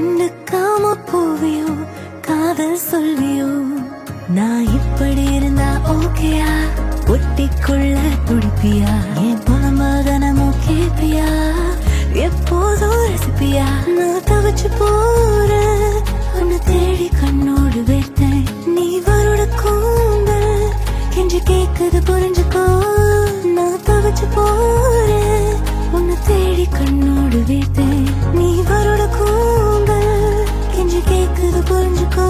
கண்டுக்காம போவியோ காதல் சொல்வியோ நான் இப்படி இருந்தா ஓகேயா ஒட்டிக்குள்ள துடிப்பியா என் புலம்பதனமும் கேப்பியா எப்போதும் ரசிப்பியா நான் தவிச்சு போறேன் உன்னை தேடி கண்ணோடு வைத்தேன் நீ வருட கூந்தல் கெஞ்சு கேக்குது புரிஞ்சுக்கோ நான் தவிச்சு போறேன் உன்னை தேடி கண்ணோடு வைத்தேன் நீ வருட கூந்தல் கெஞ்சு கேக்குது புரிஞ்சுக்கோ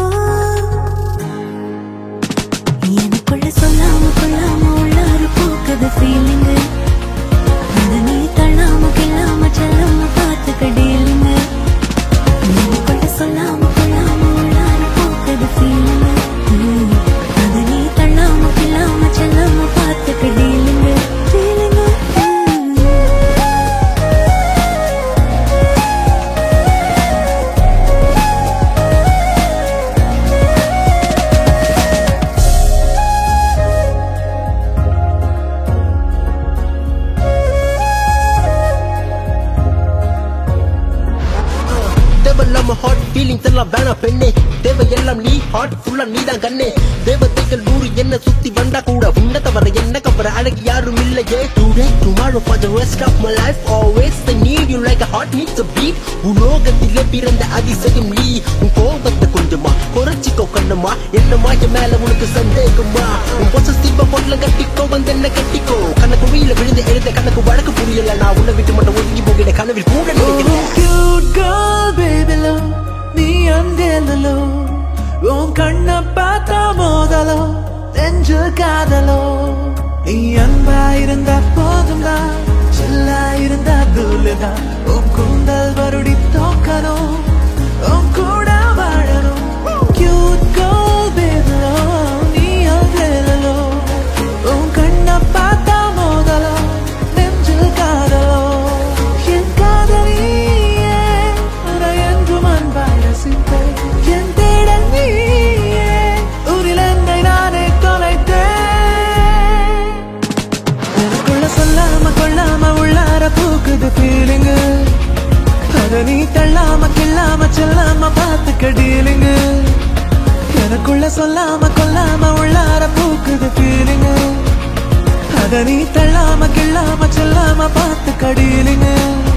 எனக்குள்ள சொல்லாம கொள்ளாம உள்ளார போக்குது ஃபீலிங் அத நீ தள்ளாம கிள்ளாம செல்லாம பார்த்துக்க டீலிங் எனக்குள்ள சொல்லாம கொள்ளாம உள்ளார போக்குது ஃபீலிங் அத நீ தள்ளாம கிள்ளாம செல்லாம பார்த்துக்க டீலிங் தேவையில்லாம ஹாட் ஃபீலிங்ஸ் எல்லாம் வேணாம் பெண்ணே தேவையெல்லாம் நீ ஹாட் ஃபுல்லா நீதான் கண்ணே தேவதைகள் நூறு என்ன சுத்தி வந்தா கூட உன்ன தவிர என்ன கவர அழகு யாரும் இல்லையே today tomorrow for the rest of my life always I need you like a heart needs a beat உலோகத்திலே பிறந்த அதிசயம் நீ உன் கோபத்தை கொஞ்சமா குறைச்சிக்கோ கண்ணம்மா என்னமா என் மேல உனக்கு சந்தேகமா உன் பொசசிவ பொருளை கட்டிக்கோ வந்து என்ன கட்டிக்கோ கணக்கு வீல விழுந்து எழுத கணக்கு வழக்கு புரியல நான் உன்னை விட்டு மட்டும் ஒதுங்கி போகிற கனவில் கூட நினைக்கிறேன் cute girl, baby love நீ அங்கேலோ உன் கண்ண பார்த்தா மோதலோ நெஞ்சு காதலோ நீ அன்பா இருந்தா போதும்டா சில்லா இருந்தா தூளுதா உன் கூந்தல் வருடி தோக்கணும் உன் கூட வாழணும் cute girl, baby love நீ அங்கேலோ உன் கண்ண பார்த்தா மோதலோ நெஞ்சு காதலோ என் காதலியே உன்னை என்றும் அன்பாய் ரசிப்பேன் என் தேடல் நீயே உன்னில் என்னை நானே தொலைத்தேன் எனக்குள்ள சொல்லாம கொள்ளாம உள்ளார பூக்குது ஃபீலிங்கு அத நீ தள்ளாம கிள்ளாம செல்லாம பார்த்துக்க டீலிங்கு எனக்குள்ள சொல்லாம கொள்ளாம உள்ளார பூக்குது ஃபீலிங்கு அத நீ தள்ளாம கிள்ளாம செல்லாம பார்த்துக்க டீலிங்கு